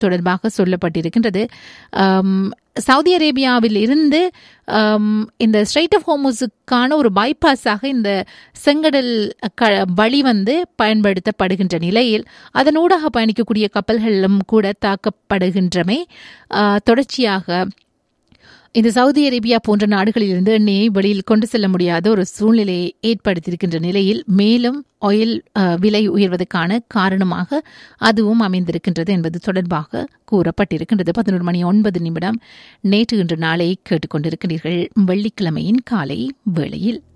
தொடர்பாக சொல்லப்பட்டிருக்கின்றது ஆம், சவுதி அரேபியாவில் இருந்து ஆம், இந்த ஸ்ட்ரைட் ஆஃப் ஹோமோஸுக்கான ஒரு பைபாஸாக இந்த செங்கடல் க வழி வந்து பயன்படுத்தப்படுகின்ற நிலையில் அதனூடாக பயணிக்கக்கூடிய கப்பல்களும் கூட தாக்கப்படுகின்றமை ஆ, தொடர்ச்சியாக இந்த சவுதி அரேபியா போன்ற நாடுகளிலிருந்து எண்ணெயை வெளியில் கொண்டு செல்ல முடியாத ஒரு சூழ்நிலையை ஏற்படுத்தியிருக்கின்ற நிலையில் மேலும் ஆயில் அஹ், விலை உயர்வதற்கான காரணமாக அதுவும் அமைந்திருக்கின்றது என்பது தொடர்பாக கூறப்பட்டிருக்கின்றது பதினொரு மணி ஒன்பது நிமிடம் நேற்று இன்று நாளை கேட்டுக்கொண்டிருக்கிறீர்கள் வெள்ளிக்கிழமையின் காலை வேளையில்